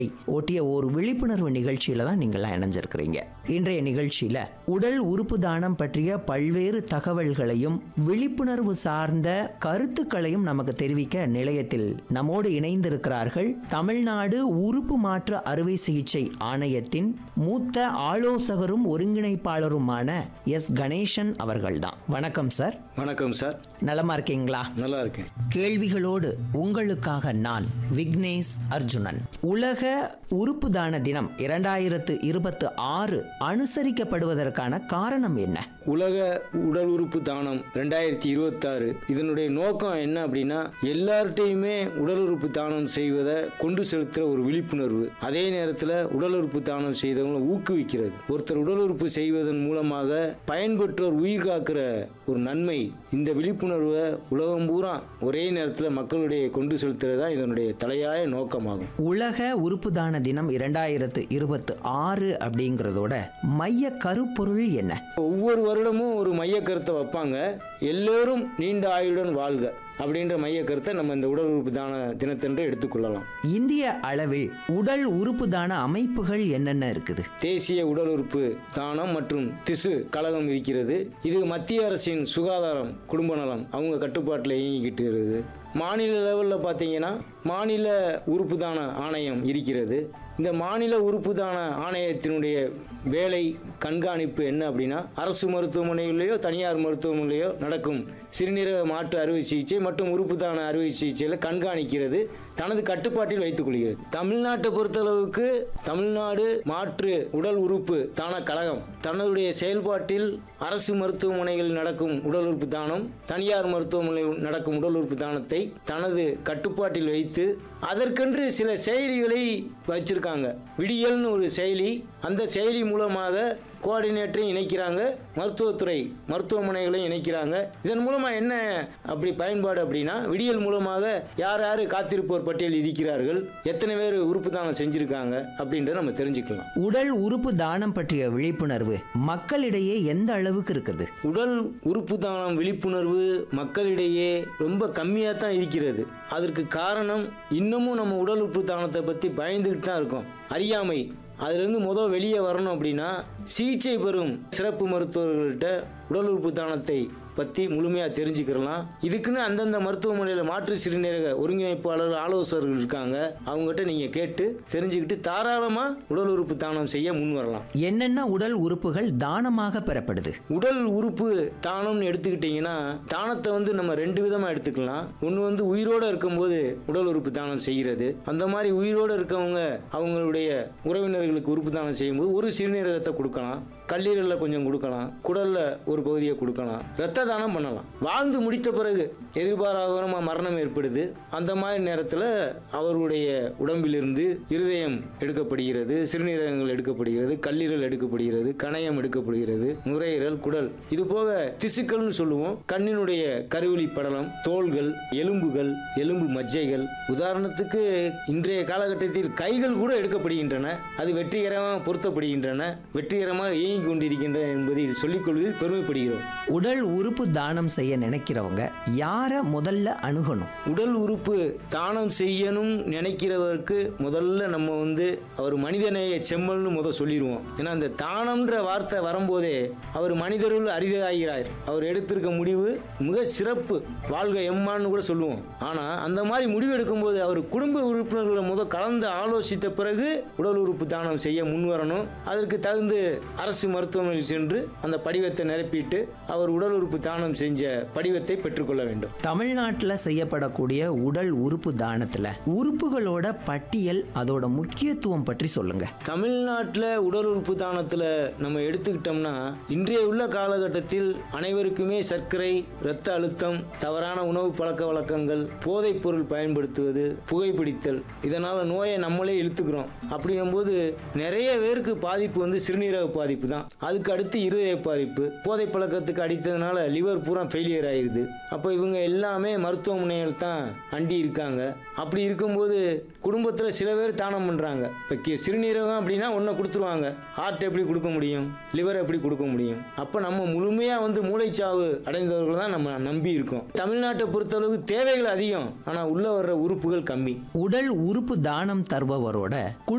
ஒட்டிய ஒரு விழிப்புணர்வு நிகழ்ச்சியில தான் நீங்கள்லாம் இணைஞ்சிருக்கிறீங்க இன்றைய நிகழ்ச்சியில உடல் உறுப்பு தானம் பற்றிய பல்வேறு தகவல்களையும் விழிப்புணர்வு சார்ந்த கருத்துக்களையும் நமக்கு தெரிவிக்க நிலையத்தில் நம்மோடு இணைந்திருக்கிறார்கள் தமிழ்நாடு உறுப்பு மாற்று அறுவை சிகிச்சை ஆணையத்தின் மூத்த ஆலோசகரும் ஒருங்கிணைப்பாளருமான எஸ் கணேசன் அவர்கள்தான் வணக்கம் சார் வணக்கம் சார் நலமா இருக்கீங்களா நல்லா இருக்கேன் கேள்விகளோடு உங்களுக்காக நான் விக்னேஷ் அர்ஜுனன் உலக உறுப்பு தான தினம் இரண்டாயிரத்து இருபத்து ஆறு அனுசரிக்கப்படுவதற்கான காரணம் என்ன உலக உடல் உறுப்பு தானம் ரெண்டாயிரத்தி இருபத்தாறு இதனுடைய நோக்கம் என்ன அப்படின்னா எல்லார்ட்டையுமே உடல் உறுப்பு தானம் செய்வதை கொண்டு செலுத்துகிற ஒரு விழிப்புணர்வு அதே நேரத்தில் உடல் உறுப்பு தானம் செய்தவங்களை ஊக்குவிக்கிறது ஒருத்தர் உடல் உறுப்பு செய்வதன் மூலமாக பயன்பெற்றோர் உயிர் காக்கிற ஒரு நன்மை இந்த விழிப்புணர்வை உலகம் பூரா ஒரே நேரத்தில் மக்களுடைய கொண்டு செலுத்துறது தான் இதனுடைய தலையாய நோக்கமாகும் உலக உறுப்பு தான தினம் இரண்டாயிரத்து இருபத்து ஆறு அப்படிங்கிறதோட மைய கருப்பொருள் என்ன ஒவ்வொரு வருடமும் ஒரு மைய கருத்தை வைப்பாங்க எல்லோரும் நீண்ட ஆயுளுடன் வாழ்க அப்படின்ற மைய கருத்தை நம்ம இந்த உடல் உறுப்பு தான தினத்தன்று எடுத்துக்கொள்ளலாம் இந்திய அளவில் உடல் உறுப்பு தான அமைப்புகள் என்னென்ன இருக்குது தேசிய உடல் உறுப்பு தானம் மற்றும் திசு கழகம் இருக்கிறது இது மத்திய அரசின் சுகாதாரம் குடும்ப நலம் அவங்க கட்டுப்பாட்டில் இயங்கிக்கிட்டு இருக்குது மாநில லெவலில் பார்த்தீங்கன்னா மாநில உறுப்பு தான ஆணையம் இருக்கிறது இந்த மாநில உறுப்பு தான ஆணையத்தினுடைய வேலை கண்காணிப்பு என்ன அப்படின்னா அரசு மருத்துவமனையிலேயோ தனியார் மருத்துவமனையிலேயோ நடக்கும் சிறுநீரக மாற்று அறுவை சிகிச்சை மற்றும் உறுப்பு தான அறுவை சிகிச்சையில் கண்காணிக்கிறது தனது கட்டுப்பாட்டில் வைத்துக் கொள்கிறது தமிழ்நாட்டை பொறுத்தளவுக்கு தமிழ்நாடு மாற்று உடல் உறுப்பு தான கழகம் தன்னுடைய செயல்பாட்டில் அரசு மருத்துவமனைகளில் நடக்கும் உடல் உறுப்பு தானம் தனியார் மருத்துவமனையில் நடக்கும் உடல் உறுப்பு தானத்தை தனது கட்டுப்பாட்டில் வைத்து அதற்கென்று சில செயலிகளை வச்சிருக்காங்க விடியல்னு ஒரு செயலி அந்த செயலி மூலமாக கோஆர்டினேட்டரையும் இணைக்கிறாங்க மருத்துவத்துறை மருத்துவமனைகளையும் இணைக்கிறாங்க இதன் மூலமாக என்ன அப்படி பயன்பாடு அப்படின்னா விடியல் மூலமாக யார் யார் காத்திருப்போர் பட்டியல் இருக்கிறார்கள் எத்தனை பேர் உறுப்பு தானம் செஞ்சுருக்காங்க அப்படின்றத நம்ம தெரிஞ்சுக்கலாம் உடல் உறுப்பு தானம் பற்றிய விழிப்புணர்வு மக்களிடையே எந்த அளவுக்கு இருக்குது உடல் உறுப்பு தானம் விழிப்புணர்வு மக்களிடையே ரொம்ப கம்மியாக தான் இருக்கிறது அதற்கு காரணம் இன்னமும் நம்ம உடல் உறுப்பு தானத்தை பற்றி பயந்துக்கிட்டு தான் இருக்கோம் அறியாமை அதுலேருந்து முதல் வெளியே வரணும் அப்படின்னா சிகிச்சை பெறும் சிறப்பு மருத்துவர்கள்ட்ட உடல் உறுப்பு தானத்தை பற்றி முழுமையாக தெரிஞ்சுக்கிறலாம் இதுக்குன்னு அந்தந்த மருத்துவமனையில் மாற்று சிறுநீரக ஒருங்கிணைப்பாளர் ஆலோசகர்கள் இருக்காங்க அவங்ககிட்ட நீங்கள் கேட்டு தெரிஞ்சுக்கிட்டு தாராளமாக உடல் உறுப்பு தானம் செய்ய முன் வரலாம் என்னென்ன உடல் உறுப்புகள் தானமாக பெறப்படுது உடல் உறுப்பு தானம்னு எடுத்துக்கிட்டிங்கன்னா தானத்தை வந்து நம்ம ரெண்டு விதமாக எடுத்துக்கலாம் ஒன்று வந்து உயிரோடு இருக்கும்போது உடல் உறுப்பு தானம் செய்கிறது அந்த மாதிரி உயிரோடு இருக்கவங்க அவங்களுடைய உறவினர்களுக்கு உறுப்பு தானம் செய்யும்போது ஒரு சிறுநீரகத்தை கொடுக்கலாம் கல்லீரலில் கொஞ்சம் கொடுக்கலாம் குடலில் ஒரு பகுதியை கொடுக்கலாம் இரத்த தானம் பண்ணலாம் வாழ்ந்து முடித்த பிறகு எதிர்பாராத மரணம் ஏற்படுது அந்த மாதிரி நேரத்தில் அவருடைய உடம்பிலிருந்து இருதயம் எடுக்கப்படுகிறது சிறுநீரகங்கள் எடுக்கப்படுகிறது கல்லீரல் எடுக்கப்படுகிறது கணையம் எடுக்கப்படுகிறது நுரையீரல் குடல் இது போக திசுக்கள்னு சொல்லுவோம் கண்ணினுடைய கருவிழி படலம் தோள்கள் எலும்புகள் எலும்பு மஜ்ஜைகள் உதாரணத்துக்கு இன்றைய காலகட்டத்தில் கைகள் கூட எடுக்கப்படுகின்றன அது வெற்றிகரமாக பொருத்தப்படுகின்றன வெற்றிகரமாக இயங்கிக் கொண்டிருக்கின்றன என்பதில் சொல்லிக்கொள்வதில் பெருமைப்படுகிறோம் உடல் உறுப்பு தானம் செய்ய நினைக்கிறவங்க யாரை முதல்ல அணுகணும் உடல் உறுப்பு தானம் செய்யணும் நினைக்கிறவருக்கு முதல்ல நம்ம வந்து அவர் மனிதநேய செம்மல்னு முத சொல்லிடுவோம் ஏன்னா அந்த தானம்ன்ற வார்த்தை வரும்போதே அவர் மனிதருள் அரிதாகிறார் அவர் எடுத்திருக்க முடிவு மிக சிறப்பு வாழ்க எம்மான்னு கூட சொல்லுவோம் ஆனால் அந்த மாதிரி முடிவு எடுக்கும்போது அவர் குடும்ப உறுப்பினர்களை முத கலந்து ஆலோசித்த பிறகு உடல் உறுப்பு தானம் செய்ய முன்வரணும் அதற்கு தகுந்து அரசு மருத்துவமனையில் சென்று அந்த படிவத்தை நிரப்பிட்டு அவர் உடல் உறுப்பு தானம் செஞ்ச படிவத்தை பெற்றுக்கொள்ள வேண்டும் தமிழ்நாட்டில் செய்யப்படக்கூடிய உடல் உறுப்பு தானத்தில் உறுப்புகளோட பட்டியல் அதோட முக்கியத்துவம் பற்றி சொல்லுங்க தமிழ்நாட்டில் உடல் உறுப்பு தானத்தில் நம்ம எடுத்துக்கிட்டோம்னா இன்றைய உள்ள காலகட்டத்தில் அனைவருக்குமே சர்க்கரை இரத்த அழுத்தம் தவறான உணவு பழக்க வழக்கங்கள் போதைப் பொருள் பயன்படுத்துவது புகைப்பிடித்தல் இதனால் நோயை நம்மளே இழுத்துக்கிறோம் அப்படிங்கும்போது நிறைய பேருக்கு பாதிப்பு வந்து சிறுநீரக பாதிப்பு தான் அதுக்கு அடுத்து இருதய பாதிப்பு போதை பழக்கத்துக்கு அடித்ததுனால லிவர் பூரா ஃபெயிலியர் ஆயிடுது அப்போ இவங்க எல்லாமே மருத்துவமனைகள் தான் அண்டி இருக்காங்க அப்படி இருக்கும்போது குடும்பத்தில் சில பேர் தானம் பண்ணுறாங்க இப்போ சிறுநீரகம் அப்படின்னா ஒன்றை கொடுத்துருவாங்க ஹார்ட் எப்படி கொடுக்க முடியும் லிவர் எப்படி கொடுக்க முடியும் அப்போ நம்ம முழுமையாக வந்து மூளைச்சாவு அடைந்தவர்கள் தான் நம்ம நம்பி இருக்கோம் தமிழ்நாட்டை பொறுத்தளவு தேவைகள் அதிகம் ஆனால் உள்ளே வர்ற உறுப்புகள் கம்மி உடல் உறுப்பு தானம் தருபவரோட